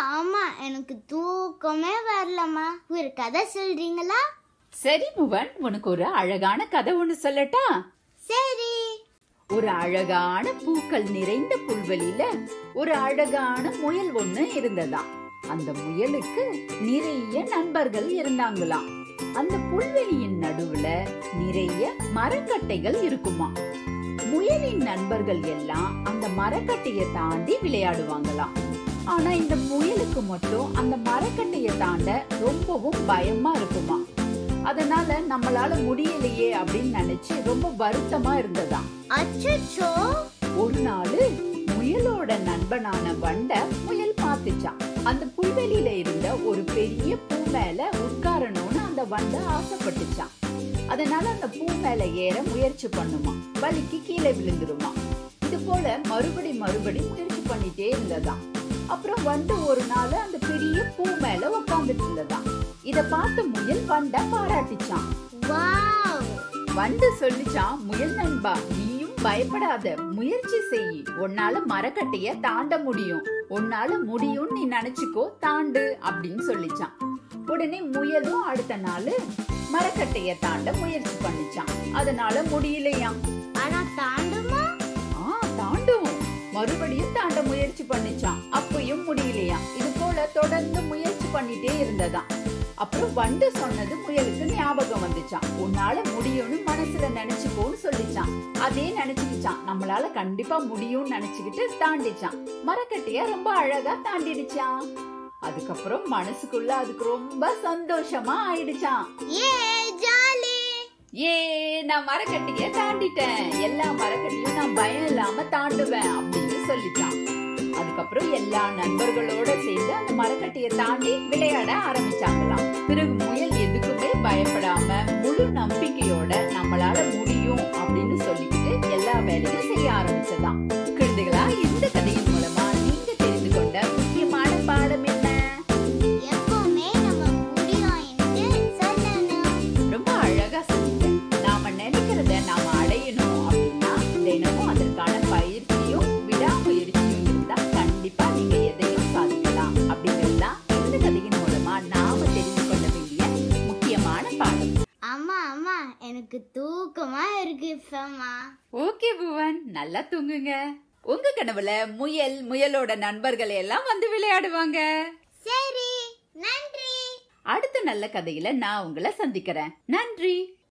ஆமா எனக்கு தூக்கமே வரலம்மா ஒரு கதை சொல்றீங்களா சரி புவன் உனக்கு ஒரு அழகான கதை ஒண்ணு சொல்லட்டா சரி ஒரு அழகான பூக்கள் நிறைந்த புல்வெளியில ஒரு அழகான முயல் ஒண்ணு இருந்ததாம் அந்த முயலுக்கு நிறைய நண்பர்கள் இருந்தாங்களாம் அந்த புல்வெளியின் நடுவுல நிறைய மரக்கட்டைகள் இருக்குமா முயலின் நண்பர்கள் எல்லாம் அந்த மரக்கட்டைய தாண்டி விளையாடுவாங்களாம் ஆனா இந்த முயலுக்கு மட்டும் அந்த மரக்கட்டைய தாண்ட ரொம்பவும் பயமா இருக்குமா அதனால நம்மளால முடியலையே அப்படின்னு நினைச்சு ரொம்ப வருத்தமா இருந்ததாம் அச்சச்சோ ஒரு நாள் முயலோட நண்பனான வண்ட முயல் பார்த்துச்சான் அந்த புல்வெளியில இருந்த ஒரு பெரிய பூ மேல உட்காரணும்னு அந்த வண்ட ஆசைப்பட்டுச்சான் அதனால அந்த பூ மேல ஏற முயற்சி பண்ணுமா வலிக்கு கீழே விழுந்துருமா இது போல மறுபடி மறுபடி முயற்சி பண்ணிட்டே இருந்ததாம் அப்புறம் வண்டு ஒரு நாள் அந்த பெரிய பூ மேல உட்கார்ந்துட்டு இருந்ததாம் இத பார்த்த முயல் வண்ட பாராட்டிச்சான் வாவ் வண்டு சொல்லிச்சான் முயல் நண்பா நீயும் பயப்படாத முயற்சி செய் உன்னால மரக்கட்டைய தாண்ட முடியும் உன்னால முடியும் நீ நினைச்சுக்கோ தாண்டு அப்படின்னு சொல்லிச்சான் உடனே முயலும் அடுத்த நாள் மரக்கட்டைய தாண்ட முயற்சி பண்ணிச்சான் அதனால முடியலையாம் ஆனா தாண்டுமா ஆ தாண்டும் மறுபடியும் தாண்ட முயற்சி பண்ணிச்சான் அப்பயும் முடியலையாம் இது போல தொடர்ந்து முயற்சி பண்ணிட்டே இருந்ததாம் அப்புறம் வண்டு சொன்னது முயலுக்கு ஞாபகம் வந்துச்சான் உன்னால முடியும்னு மனசுல நினைச்சுக்கோன்னு சொல்லிச்சான் அதே நினைச்சுக்கிச்சான் நம்மளால கண்டிப்பா முடியும்னு நினைச்சுக்கிட்டு தாண்டிச்சான் மரக்கட்டைய ரொம்ப அழகா தாண்டிடுச்சான் அதுக்கப்புறம் மனசுக்குள்ள அதுக்கு ரொம்ப சந்தோஷமா ஆயிடுச்சான் ஏ ஜாலி ஏ நான் மரக்கட்டைய தாண்டிட்டேன் எல்லா மரக்கட்டையும் நான் பயம் இல்லாம தாண்டுவேன் அப்படின்னு சொல்லிட்டான் அதுக்கப்புறம் எல்லா நண்பர்களோட சேர்ந்து அந்த மரக்கட்டைய தாண்டி விளையாட ஆரம்பிச்சாங்களாம் பிறகு முயல் எதுக்குமே பயப்படாம முழு நம்பிக்கையோட நம்மளால முடியும் அப்படின்னு சொல்லிக்கிட்டு எல்லா வேலையும் செய்ய ஆரம்பிச்சதாம் குழந்தைகளா இந்த கதையின் மூலமா நீங்க தெரிந்து கொண்ட முக்கியமான பாடம் என்ன எப்பவுமே நம்ம முடியும் என்று சொல்லணும் ரொம்ப அழகா சொல்லிட்டேன் நாம நினைக்கிறத நாம அடையணும் அப்படின்னா தினமும் அதற்கான பயிற்சியும் விடாமுயற்சியும் இருந்தா கண்டிப்பா நீங்க எதையும் சாதிக்கலாம் அப்படிங்கிறது தான் இந்த கதையின் மூலமா நாம தெரிந்து கொள்ள வேண்டிய முக்கியமான பாடம் அம்மா அம்மா எனக்கு தூக்கமா இருக்கு இப்பமா ஓகே புவன் நல்லா தூங்குங்க உங்க கனவுல முயல் முயலோட நண்பர்கள் எல்லாம் வந்து விளையாடுவாங்க சரி நன்றி அடுத்த நல்ல கதையில நான் உங்களை சந்திக்கிறேன் நன்றி